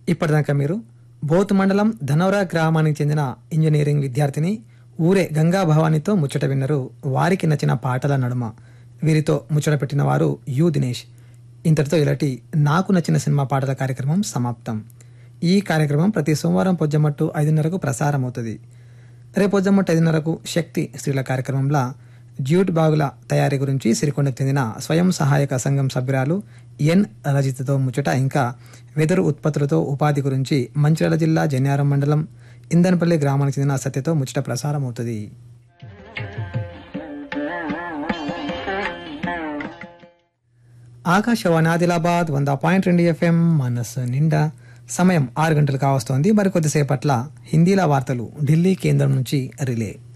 ఇప్పటిదాకా మీరు బోత్ మండలం ధనవరా గ్రామానికి చెందిన ఇంజనీరింగ్ విద్యార్థిని ఊరే గంగా భవానీతో ముచ్చట విన్నరు వారికి నచ్చిన పాటల నడుమ వీరితో ముచ్చట పెట్టిన వారు యు దినేష్ ఇంతటితో ఇలాంటి నాకు నచ్చిన సినిమా పాటల కార్యక్రమం సమాప్తం ఈ కార్యక్రమం ప్రతి సోమవారం పొజ్జమట్టు ఐదున్నరకు ప్రసారం అవుతుంది రేపు పొజ్జమట్టు ఐదున్నరకు శక్తి స్త్రీల కార్యక్రమంలో జ్యూట్ బాగుల తయారీ గురించి సిరికొండకు చెందిన స్వయం సహాయక సంఘం సభ్యురాలు ఎన్ రజితతో ముచ్చట ఇంకా వెదురు ఉత్పత్తులతో ఉపాధి గురించి మంచిర్యాల జిల్లా జన్యారం మండలం ఇందనపల్లి గ్రామానికి చెందిన సత్యతో ముచ్చట ప్రసారం అవుతుంది ఆకాశవాణి ఆదిలాబాద్ వంద పాయింట్ రెండు ఎఫ్ఎం మనసు నిండా సమయం ఆరు గంటలు కావస్తోంది మరికొద్దిసేపట్ల హిందీల వార్తలు ఢిల్లీ కేంద్రం నుంచి రిలే